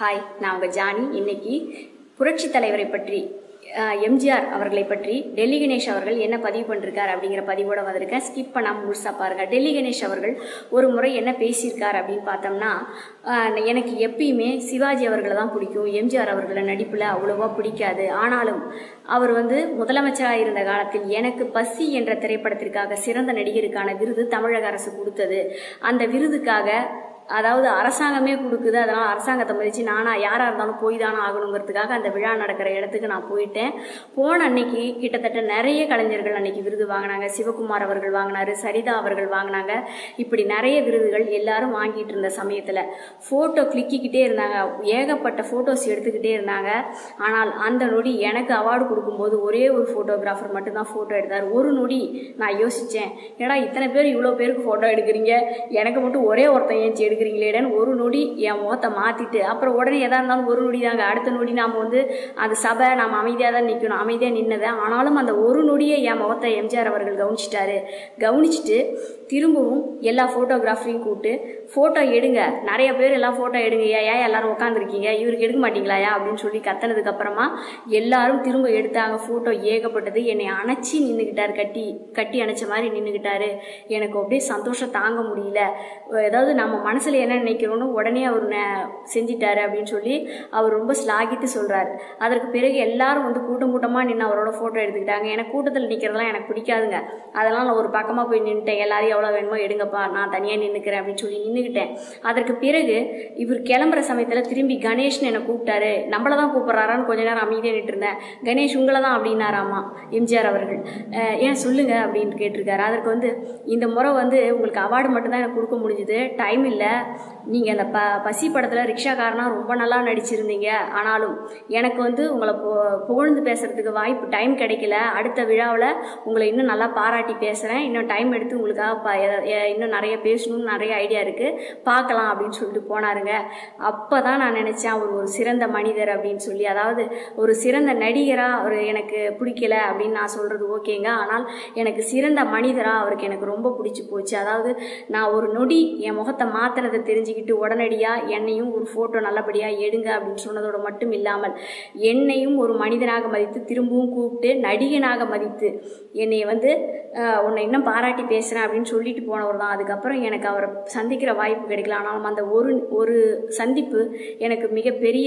hi நான் உங்கள் Johnny இன்னைக்கு புரட்சி தலைவரை பற்றி அஹ், எம்ஜிஆர் அவர்களை பற்றி டெல்லி கணேஷ் அவர்கள் என்ன பதிவு பண்ணிருக்கார் அப்படிங்கிற பதிவோட வந்திருக்கேன் ஸ்கிப் பண்ணாமல் முழுசாக பாருங்கள் டெல்லி கணேஷ் அவர்கள் ஒரு முறை என்ன பேசியிருக்கார் அப்படின்னு பார்த்தோம்னா அஹ், எனக்கு எப்பயுமே சிவாஜி அவர்களை தான் பிடிக்கும் எம்ஜிஆர் அவர்களை நடிப்பில் அவ்வளோவா பிடிக்காது ஆனாலும் அவர் வந்து முதலமைச்சராக இருந்த காலத்தில் எனக்கு பசி என்ற திரைப்படத்திற்காக சிறந்த நடிகருக்கான விருது தமிழக அரசு கொடுத்தது அந்த விருதுக்காக அதாவது அரசாங்கமே கொடுக்குது அதனால் அரசாங்கத்தை மதித்து நானா யாராக இருந்தாலும் போய் தானே ஆகணுங்கிறதுக்காக அந்த விழா நடக்கிற இடத்துக்கு நான் போயிட்டேன் போன அன்னைக்கு கிட்டத்தட்ட நிறைய கலைஞர்கள் அன்னைக்கு விருது வாங்கினாங்க சிவகுமார் அவர்கள் வாங்கினாரு சரிதா அவர்கள் வாங்கினாங்க இப்படி நிறைய விருதுகள் எல்லாரும் வாங்கிட்டு இருந்த சமயத்தில் ஃபோட்டோ கிளிக்கிக்கிட்டே இருந்தாங்க ஏகப்பட்ட ஃபோட்டோஸ் எடுத்துக்கிட்டே இருந்தாங்க ஆனால் அந்த நொடி எனக்கு அவார்டு கொடுக்கும்போது ஒரே ஒரு ஃபோட்டோகிராஃபர் மட்டும்தான் ஃபோட்டோ எடுத்தார் ஒரு நொடி நான் யோசித்தேன் ஏடா இத்தனை பேர் இவ்வளோ பேருக்கு ஃபோட்டோ எடுக்கிறீங்க எனக்கு மட்டும் ஒரே ஒருத்தன் ஏஞ்சி எடுக்கிறீங்களேடன்னு ஒரு நொடி என் முகத்தை மாற்றிட்டு அப்புறம் உடனே எதா இருந்தாலும் ஒரு நொடி தாங்க அடுத்த நொடி நாம் வந்து அந்த சபை நாம் அமைதியாக தான் நிற்கணும் அமைதியாக நின்னதை ஆனாலும் அந்த ஒரு நொடியை என் முகத்தை எம்ஜிஆர் அவர்கள் கவனிச்சிட்டாரு கவனிச்சிட்டு திரும்பவும் எல்லா ஃபோட்டோகிராஃபரையும் கூப்பிட்டு ஃபோட்டோ எடுங்க நிறைய பேர் எல்லாம் ஃபோட்டோ எடுங்க ஏன் ஏன் எல்லாரும் உட்காந்துருக்கீங்க இவருக்கு எடுக்க மாட்டீங்களாயா அப்படின்னு சொல்லி கத்துனதுக்கு அப்புறமா எல்லாரும் திரும்ப எடுத்தாங்க ஃபோட்டோ ஏகப்பட்டது என்னை அணைச்சி நின்றுக்கிட்டாரு கட்டி கட்டி அணைச்ச மாதிரி நின்றுக்கிட்டாரு எனக்கு அப்படியே சந்தோஷம் தாங்க முடியல ஏதாவது நம்ம மனசில் என்ன நினைக்கிறோன்னு உடனே அவர் ந- செஞ்சிட்டாரு அப்படின்னு சொல்லி அவர் ரொம்ப ஸ்லாகித்து சொல்கிறாரு அதற்கு பிறகு எல்லாரும் வந்து கூட்டம் கூட்டமாக நின்று அவரோட ஃபோட்டோ எடுத்துக்கிட்டாங்க எனக்கு கூட்டத்தில் நிற்கிறதெல்லாம் எனக்கு பிடிக்காதுங்க அதெல்லாம் நான் ஒரு பக்கமாக போய் நின்றுட்டேன் எல்லாரையும் எவ்வளோ வேணுமோ எடுங்கப்பா நான் தனியாக நின்றுக்கிறேன் அப்படின்னு சொல்லி நின்றுக்கிட்டேன் அதற்கு பிறகு இவர் கிளம்புற சமயத்தில் திரும்பி கணேஷ்னு என்னை கூப்பிட்டாரு நம்மள தான் கூப்பிட்றாரான்னு கொஞ்ச நேரம் அமைதியாக நின்று இருந்தேன் கணேஷ் உங்களை தான் அப்படின்னாராமா எம்ஜிஆர் அவர்கள் அஹ் ஏன் சொல்லுங்க அப்படின்னு கேட்டிருக்காரு அதற்கு வந்து இந்த முறை வந்து உங்களுக்கு அவார்டு மட்டும்தான் எனக்கு கொடுக்க முடிஞ்சுது டைம் இல்லை நீங்கள் அந்த ப பசி படத்தில் ரிக்ஷாக்காரனா ரொம்ப நல்லா நடிச்சிருந்தீங்க ஆனாலும் எனக்கு வந்து உங்களை பு புகழ்ந்து பேசுகிறதுக்கு வாய்ப்பு டைம் கிடைக்கல அடுத்த விழாவில் உங்களை இன்னும் நல்லா பாராட்டி பேசுகிறேன் இன்னும் டைம் எடுத்து உங்களுக்காக ப எ- எ- இன்னும் நிறைய பேசணும்னு நிறைய ஐடியா இருக்குது பார்க்கலாம் அப்படின்னு சொல்லிட்டு போனாருங்க அப்போ தான் நான் நினச்சேன் அவர் ஒரு சிறந்த மனிதர் அப்படின்னு சொல்லி அதாவது ஒரு சிறந்த நடிகராக அவர் எனக்கு பிடிக்கல அப்படின்னு நான் சொல்கிறது ஓகேங்க ஆனால் எனக்கு சிறந்த மனிதராக அவருக்கு எனக்கு ரொம்ப பிடிச்சி போச்சு அதாவது நான் ஒரு நொடி என் முகத்தை மாற்றினதை தெரிஞ்சுக்கிட்டு உடனடியாக என்னையும் ஒரு ஃபோட்டோ நல்லபடியாக எடுங்க அப்படின்னு சொன்னதோட மட்டும் இல்லாமல் என்னையும் ஒரு மனிதனாக மதித்து திரும்பவும் கூப்பிட்டு நடிகனாக மதித்து என்னை வந்து அஹ், உன்னை இன்னும் பாராட்டி பேசுகிறேன் அப்படின்னு சொல்லிட்டு போனவர் தான் அதுக்கப்புறம் எனக்கு அவரை சந்திக்கிற வாய்ப்பு கிடைக்கல ஆனாலும் அந்த ஒரு ஒரு சந்திப்பு எனக்கு மிகப்பெரிய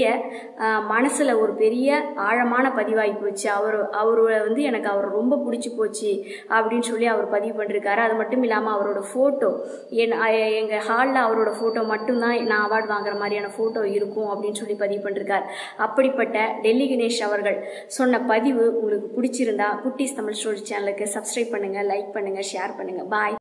மனசில் ஒரு பெரிய ஆழமான பதிவாகி போச்சு அவர் அவர் வந்து எனக்கு அவர் ரொம்ப பிடிச்சி போச்சு அப்படின்னு சொல்லி அவர் பதிவு பண்ணிருக்காரு அது மட்டும் இல்லாமல் அவரோட ஃபோட்டோ என் எங்கள் ஹாலில் அவரோட ஃபோட்டோ மட்டும்தான் நான் அவார்டு வாங்குற மாதிரியான ஃபோட்டோ இருக்கும் அப்படின்னு சொல்லி பதிவு பண்ணிருக்கார் அப்படிப்பட்ட டெல்லி கணேஷ் அவர்கள் சொன்ன பதிவு உங்களுக்கு பிடிச்சிருந்தா குட்டீஸ் தமிழ் ஸ்டோரி சேனலுக்கு சப்ஸ்கிரைப் பண்ணுங்கள் லைக் பண்ணுங்கள் ஷேர் பண்ணுங்கள் பாய்